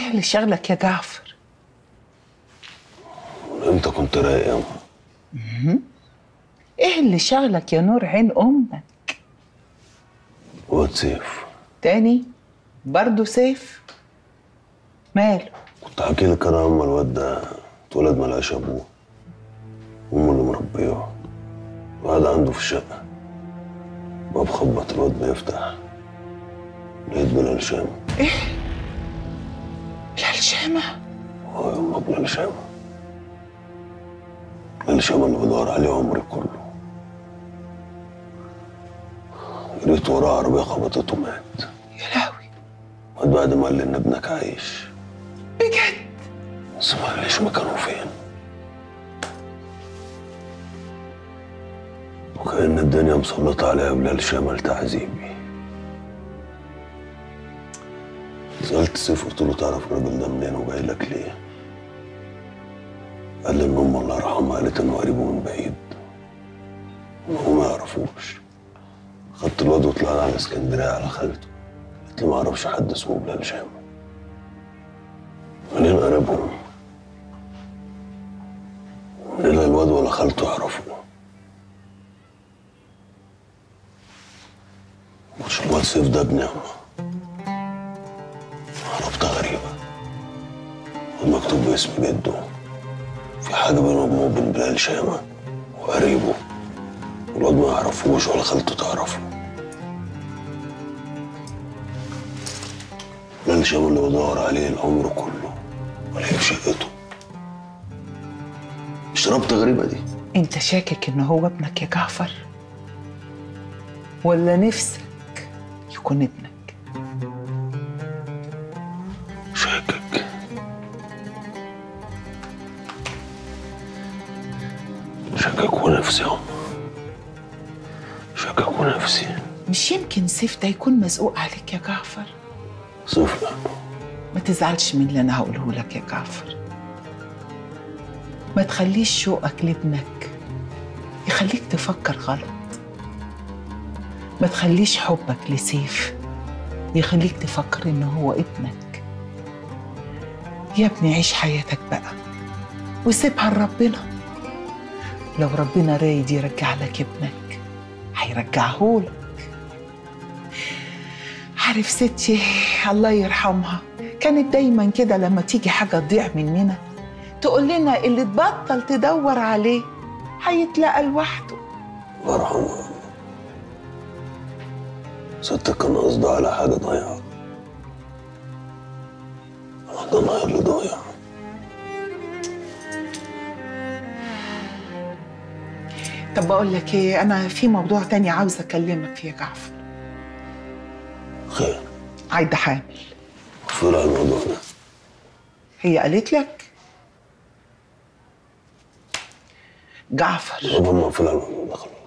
ايه اللي شغلك يا جعفر امتى كنت رايق يا أما؟ ايه اللي شغلك يا نور عين امك واد سيف تاني برضه سيف ماله كنت حكي لك انا اما الواد ده اتولد ملقاش ابوه امه اللي مربيه وقعد عنده في الشقه باب خبط الواد بيفتح لقيت بلال شام بلال شامة اه يا أما بلال شام بلال شام اللي بدور عليه عمري كله جريت وراه عربية خبطته مات يا لهوي واد بعد ما قال لي ان ابنك عايش بجد بس ما قاليش مكانه فين وكأن الدنيا مسلطة عليا بلال شمال تعذيبي سألت سيف قلت له تعرف الراجل ده منين وجاي لك ليه؟ قال لي ان امه الله يرحمها قالت انه قريبه من بعيد هو ما يعرفوش خدت الواد وطلعنا على اسكندريه على خالته قلت لي ما اعرفش حد اسمه بلال شام منين قريبهم؟ منين لا الواد ولا خالته يعرفوا مش الواد سيف ده ابن عمه رابطة غريبة والمكتوب باسم جده في حاجة بينهم وبين بلال شامة وقريبه الواد ما يعرفوش ولا خالته تعرفه بلال شامة اللي بدور عليه العمر كله ولاقيه في شقته مش رابطة غريبة دي انت شاكك ان هو ابنك يا جعفر ولا نفسك يكون ابنك شاكك شاكك ونفسي يا أم شاكك ونفسي مش يمكن سيف ده يكون مزقوق عليك يا جعفر صفر ما تزعلش من اللي انا هقوله لك يا جعفر ما تخليش شوقك لابنك يخليك تفكر غلط ما تخليش حبك لسيف يخليك تفكر ان هو ابنك يا ابني عيش حياتك بقى وسيبها لربنا لو ربنا رايد يرجع لك ابنك هيرجعهولك عارف ستي الله يرحمها كانت دايما كده لما تيجي حاجة تضيع مننا تقول لنا اللي تبطل تدور عليه هيتلقى لوحده الله يرحمها ستك كان قصدها على حاجة ضايعة ده أنا اللي ضايع طب بقول لك ايه انا في موضوع تاني عاوزه اكلمك فيه يا جعفر خير عايده حامل اقفل على الموضوع ده هي قالت لك جعفر بابا ما اقفل على الموضوع ده خلاص